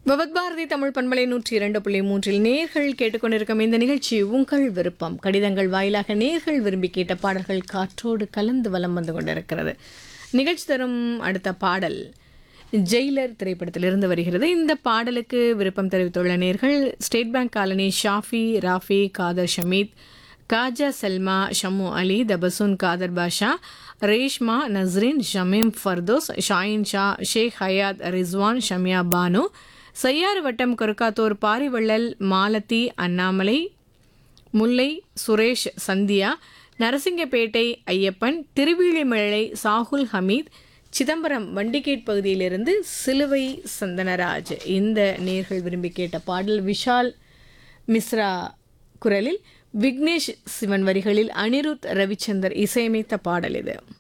விவத் பாரதி தமிழ் பண்பலை நூற்றி இரண்டு புள்ளி மூன்றில் நேர்கள் கேட்டுக்கொண்டிருக்கும் இந்த நிகழ்ச்சி உங்கள் விருப்பம் கடிதங்கள் வாயிலாக நேர்கள் விரும்பி கேட்ட பாடல்கள் காற்றோடு கலந்து வலம் வந்து கொண்டிருக்கிறது நிகழ்ச்சி தரும் அடுத்த பாடல் ஜெயிலர் திரைப்படத்திலிருந்து வருகிறது இந்த பாடலுக்கு விருப்பம் தெரிவித்துள்ள நேர்கள் state bank colony Shafi Rafi Khader Shameed Khaja Selma Shammu Ali Tabassum Khader Basha Reshma Nasrin Shameem Firdous Shaheen Shah Sheikh Hayat Rizwan Shamiya Banu Cheyyar வட்டம் கொருக்காத்தூர் பாரிவள்ளல் மாலதி அண்ணாமலை முல்லை சுரேஷ் சந்தியா நரசிங்கப்பேட்டை ஐயப்பன் திருவிழிமலை சாகுல் ஹமீத் சிதம்பரம் வண்டிகேட் பகுதியிலிருந்து சிலுவை சந்தனராஜ் இந்த நேர்கள் விரும்பி கேட்ட பாடல் விஷால் மிஸ்ரா குரலில் விக்னேஷ் சிவன் வரிகளில் அனிருத் ரவிச்சந்தர் இசையமைத்த பாடல் இது